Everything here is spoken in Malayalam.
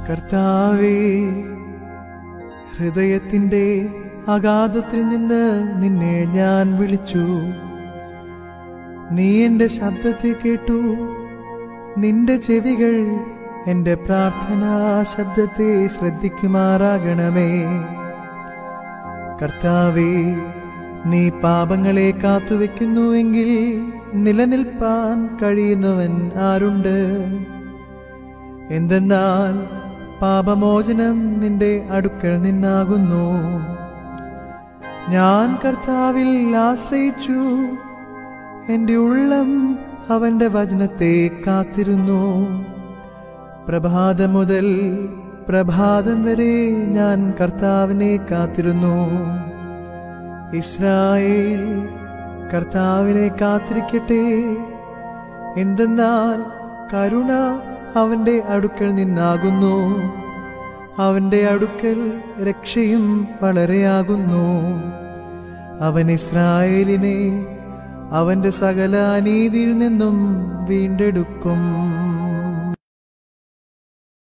കർത്താവേ ഹൃദയത്തിന്റെ അഗാധത്തിൽ നിന്ന് നിന്നെ ഞാൻ വിളിച്ചു നീ എന്റെ ശബ്ദത്തെ കേട്ടു നിന്റെ ചെവികൾ എന്റെ പ്രാർത്ഥനാ ശബ്ദത്തെ ശ്രദ്ധിക്കുമാറാകണമേ കർത്താവേ നീ പാപങ്ങളെ കാത്തുവെക്കുന്നുവെങ്കിൽ നിലനിൽപ്പാൻ കഴിയുന്നവൻ ആരുണ്ട് എന്തെന്നാൽ പാപമോചനം നിന്റെ അടുക്കൽ നിന്നാകുന്നു ഞാൻ കർത്താവിൽ ആശ്രയിച്ചു എന്റെ ഉള്ളം അവന്റെ വചനത്തെ കാത്തിരുന്നു പ്രഭാതം മുതൽ പ്രഭാതം വരെ ഞാൻ കർത്താവിനെ കാത്തിരുന്നു ഇസ്രായേൽ കർത്താവിനെ കാത്തിരിക്കട്ടെ എന്തെന്നാൽ കരുണ അവന്റെ അടുക്കൽ നിന്നാകുന്നു അവന്റെ അടുക്കൽ രക്ഷയും വളരെയാകുന്നു അവൻ ഇസ്രായേലിനെ അവന്റെ സകല അനീതിയിൽ നിന്നും വീണ്ടെടുക്കും